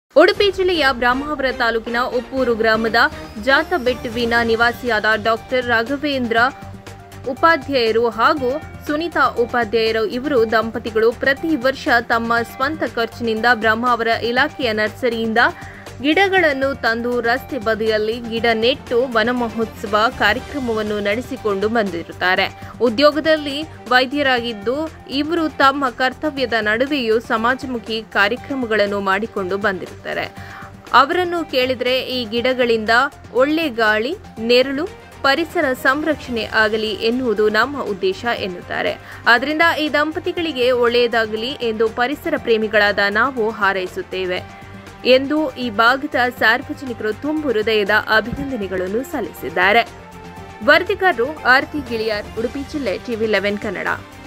ಉಡುಪಿ ಜಿಲ್ಲೆಯ ಬ್ರಹ್ಮಾವರ ತಾಲೂಕಿನ ಉಪ್ಪೂರು ಗ್ರಾಮದ ಜಾತಬೆಟ್ಟುವಿನ ನಿವಾಸಿಯಾದ ಡಾಕ್ಟರ್ ರಾಘವೇಂದ್ರ ಉಪಾಧ್ಯಾಯರು ಹಾಗೂ ಸುನೀತಾ ಉಪಾಧ್ಯಾಯರು ಇವರು ದಂಪತಿಗಳು ಪ್ರತಿ ವರ್ಷ ತಮ್ಮ ಸ್ವಂತ ಖರ್ಚಿನಿಂದ ಬ್ರಹ್ಮಾವರ ಇಲಾಖೆಯ ನರ್ಸರಿಯಿಂದ ಗಿಡಗಳನ್ನು ತಂದು ರಸ್ತೆ ಬದಿಯಲ್ಲಿ ಗಿಡ ನೆಟ್ಟು ವನ ಮಹೋತ್ಸವ ಕಾರ್ಯಕ್ರಮವನ್ನು ನಡೆಸಿಕೊಂಡು ಬಂದಿರುತ್ತಾರೆ ಉದ್ಯೋಗದಲ್ಲಿ ವೈದ್ಯರಾಗಿದ್ದು ಇವರು ತಮ್ಮ ಕರ್ತವ್ಯದ ನಡುವೆಯೂ ಸಮಾಜಮುಖಿ ಕಾರ್ಯಕ್ರಮಗಳನ್ನು ಮಾಡಿಕೊಂಡು ಬಂದಿರುತ್ತಾರೆ ಅವರನ್ನು ಕೇಳಿದರೆ ಈ ಗಿಡಗಳಿಂದ ಒಳ್ಳೆ ಗಾಳಿ ನೆರಳು ಪರಿಸರ ಸಂರಕ್ಷಣೆ ಆಗಲಿ ಎನ್ನುವುದು ನಮ್ಮ ಉದ್ದೇಶ ಎನ್ನುತ್ತಾರೆ ಆದ್ದರಿಂದ ಈ ದಂಪತಿಗಳಿಗೆ ಒಳ್ಳೆಯದಾಗಲಿ ಎಂದು ಪರಿಸರ ಪ್ರೇಮಿಗಳಾದ ನಾವು ಹಾರೈಸುತ್ತೇವೆ ಎಂದು ಈ ಭಾಗದ ಸಾರ್ವಜನಿಕರು ತುಂಬು ಹೃದಯದ ಅಭಿನಂದನೆಗಳನ್ನು ಸಲ್ಲಿಸಿದ್ದಾರೆ ವರದಿಗಾರರು ಆರತಿ ಗಿಳಿಯಾರ್ ಉಡುಪಿ ಜಿಲ್ಲೆ ಟಿವಿ ಲೆವೆನ್ ಕನ್ನಡ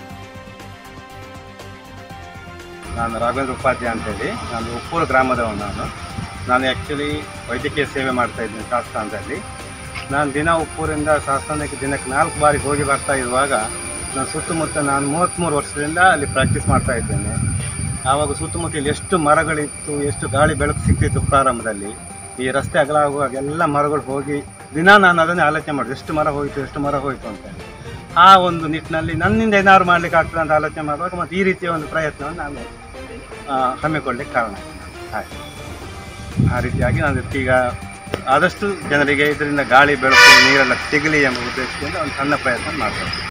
ನಾನು ರಾಘವೇಂದ್ರ ಉಪಾಧ್ಯಾಯ ಅಂತೇಳಿ ನಾನು ಉಪ್ಪೂರು ಗ್ರಾಮದವನು ನಾನು ನಾನು ಆ್ಯಕ್ಚುಲಿ ವೈದ್ಯಕೀಯ ಸೇವೆ ಮಾಡ್ತಾ ಇದ್ದೀನಿ ಶಾಸ್ತ್ರಾಂತದಲ್ಲಿ ನಾನು ದಿನ ಉಪ್ಪೂರಿಂದ ಶಾಸ್ತ್ರಾಂತಕ್ಕೆ ದಿನಕ್ಕೆ ನಾಲ್ಕು ಬಾರಿ ಹೋಗಿ ಬರ್ತಾ ಇರುವಾಗ ನಾನು ಸುತ್ತಮುತ್ತ ನಾನು ಮೂವತ್ತ್ಮೂರು ವರ್ಷದಿಂದ ಅಲ್ಲಿ ಪ್ರಾಕ್ಟೀಸ್ ಮಾಡ್ತಾ ಇದ್ದೇನೆ ಆವಾಗ ಸುತ್ತಮುತ್ತಲು ಎಷ್ಟು ಮರಗಳಿತ್ತು ಎಷ್ಟು ಗಾಳಿ ಬೆಳಕು ಸಿಗ್ತಿತ್ತು ಪ್ರಾರಂಭದಲ್ಲಿ ಈ ರಸ್ತೆ ಅಗಲ ಆಗುವಾಗ ಎಲ್ಲ ಮರಗಳು ಹೋಗಿ ದಿನ ನಾನು ಅದನ್ನೇ ಆಲೋಚನೆ ಮಾಡಿದೆ ಎಷ್ಟು ಮರ ಹೋಯಿತು ಎಷ್ಟು ಮರ ಹೋಯಿತು ಅಂತ ಆ ಒಂದು ನಿಟ್ಟಿನಲ್ಲಿ ನನ್ನಿಂದ ಏನಾದ್ರು ಮಾಡ್ಲಿಕ್ಕೆ ಆಗ್ತದೆ ಅಂತ ಆಲೋಚನೆ ಮಾಡುವಾಗ ಮತ್ತು ಈ ರೀತಿಯ ಒಂದು ಪ್ರಯತ್ನವನ್ನು ನಾನು ಆ, ಹಮ್ಮಿಕೊಳ್ಳಿಕ್ಕೆ ಕಾರಣ ಹಾಗೆ ಆ ರೀತಿಯಾಗಿ ನಾನು ಈಗ ಆದಷ್ಟು ಜನರಿಗೆ ಇದರಿಂದ ಗಾಳಿ ಬೆಳಕು ನೀರೆಲ್ಲ ಸಿಗಲಿ ಎಂಬ ಉದ್ದೇಶದಿಂದ ಒಂದು ಸಣ್ಣ ಪ್ರಯತ್ನ ಮಾಡ್ತೇನೆ